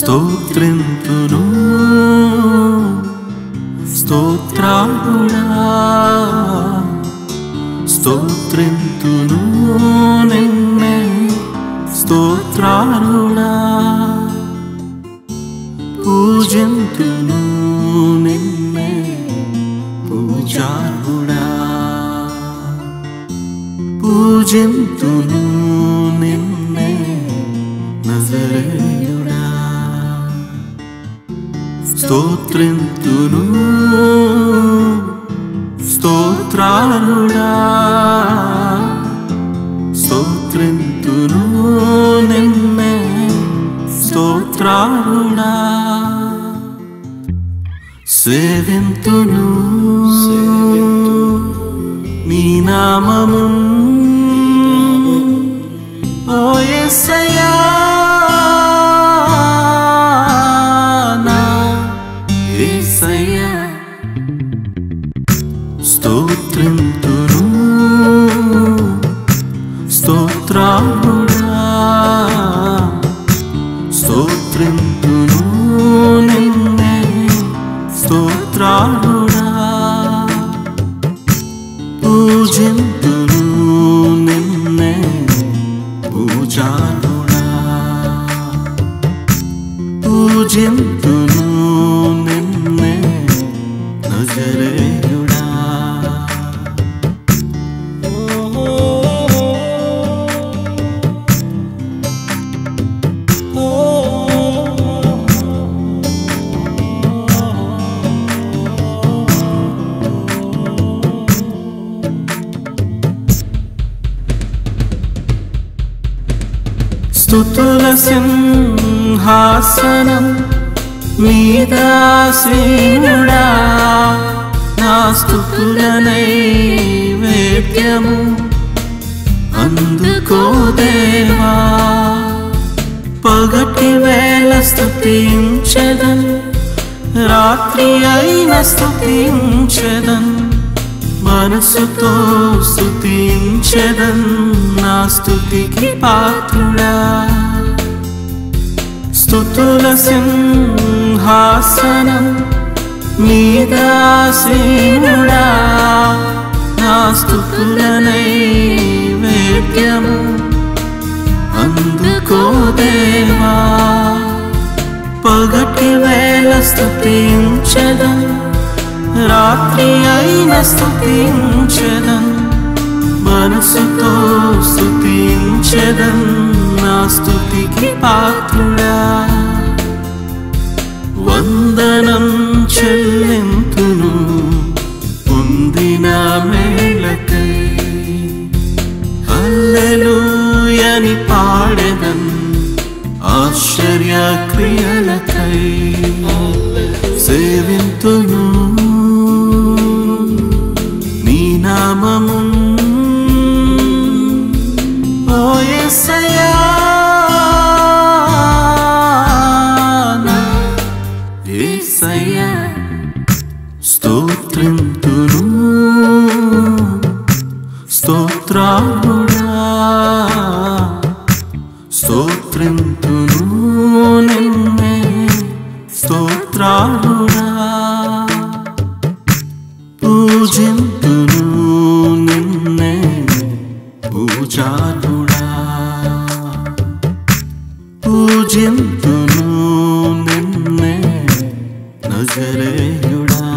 స్తోత్రింతును స్తోత్రాలుడా స్తోత్రింతును నిన్నే స్తోత్రాలుడా పూజింతును నిన్నే పూజారుడా పూజింతును నిన్నే నజరేయుడా స్తోత్రింతును స్తోత్రాలుడా స్తోత్రింతును నిన్నే స్తోత్రాలుడా సేవింతును నీ నామము ఓ యేసయ్యా నా యేసయ్యా స్తోత్రింతును స్తోత్రాలుడా స్తోత్రింతును నిన్నే స్తోత్రాలుడా పూజింతును నిన్నే పూజారుడా పూజింతును నిన్నే నజరేయుడా స్తుతుల సింహాసనం మీదాసీనుడా నా స్తుతుల నైవేద్యము అందుకో దేవా పగటి వేళ స్తుతించదన్ రాత్రి అయిన స్తుతించదన్ మనసుతో స్తుతించదన్ నా స్తుతికి పాత్రుడా స్తుతుల సింహాసనం మీదాసీనుడా నా స్తుతుల నైవేద్యము అందుకో దేవా పగటి వేళ స్తుతించదన్ రాత్రి అయిన స్తుతించదన్ మనసుతో స్తుతించదన్ నా స్తుతికి పాత్రుడా వందనం చెల్లింతును పొందిన మేళకై హల్లెలూయని పాడెదన్ ఆశ్చర్య క్రియలకై సేవింతును నీ నామము ఓ యేసయ్యా నా యేసయ్యా స్తోత్రింతును స్తోత్రాలుడా స్తోత్రింతును నిన్నే స్తోత్రాలుడా పూజింతును నిన్నే పూజాలుడా పూజింతును నిన్నే నజరేయుడా